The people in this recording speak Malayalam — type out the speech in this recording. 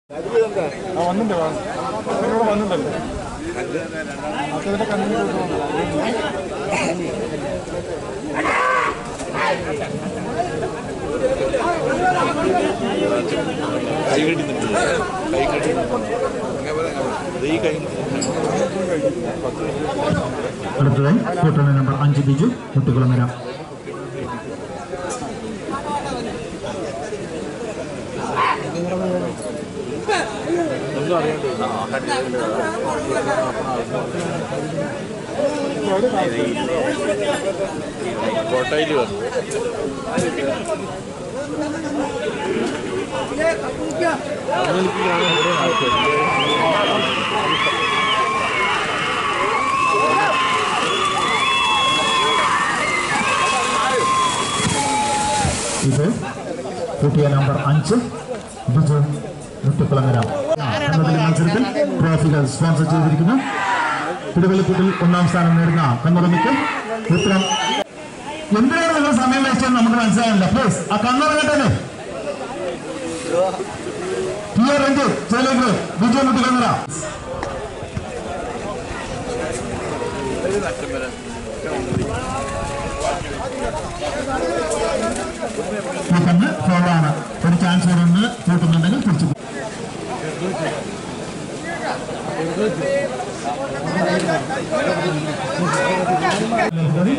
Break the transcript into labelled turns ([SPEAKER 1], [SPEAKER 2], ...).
[SPEAKER 1] ആ വന്നിട്ടുണ്ട് അവരോട് വന്നിട്ടുണ്ടല്ലോ മറ്റേതിന്റെ കണ്ണിന്
[SPEAKER 2] കൈ കെട്ടി നിൽക്കുന്നു കൈ കെട്ടി ഇത് ഈ കൈ
[SPEAKER 3] അടുത്തതായി കൂട്ടണ നമ്പർ അഞ്ച് ബിജു മുട്ടുകുളങ്ങര
[SPEAKER 2] ഒന്നും അറിയണ്ടോ കോട്ടയിൽ വന്നു അതെനിക്ക് കാണാൻ ഇവിടെ ആൾക്കാർ
[SPEAKER 3] ഇത് കൂട്ടിയ നമ്പർ അഞ്ച് ബിജു മുട്ടുകുളങ്ങര എന്നതിലെ മത്സരത്തിൽ ട്രോഫികൾ സ്പോൺസർ ചെയ്തിരിക്കുന്നു തിരുവല്ലക്കുട്ടിൽ ഒന്നാം സ്ഥാനം നേടുന്ന കന്നുറമിക്ക് ഉത്തരം എന്തിനാണ് നിങ്ങൾ സമയം വേസ്റ്റ് ചെയ്യുന്നത് നമുക്ക് മനസ്സിലാകില്ല പ്ലീസ് ആ കന്നുറങ്ങട്ടെ പി ആർ രഞ്ജിത്ത് ചേലേക്ക് ബിജു മുട്ടുകുളങ്ങര കൂട്ടുന്ന ഫോളാണ് ഒരു ചാൻസ് കൂടെ ഒന്ന് കൂട്ടുന്നുണ്ടെങ്കിൽ തിരിച്ചു പോകും. ലഹരി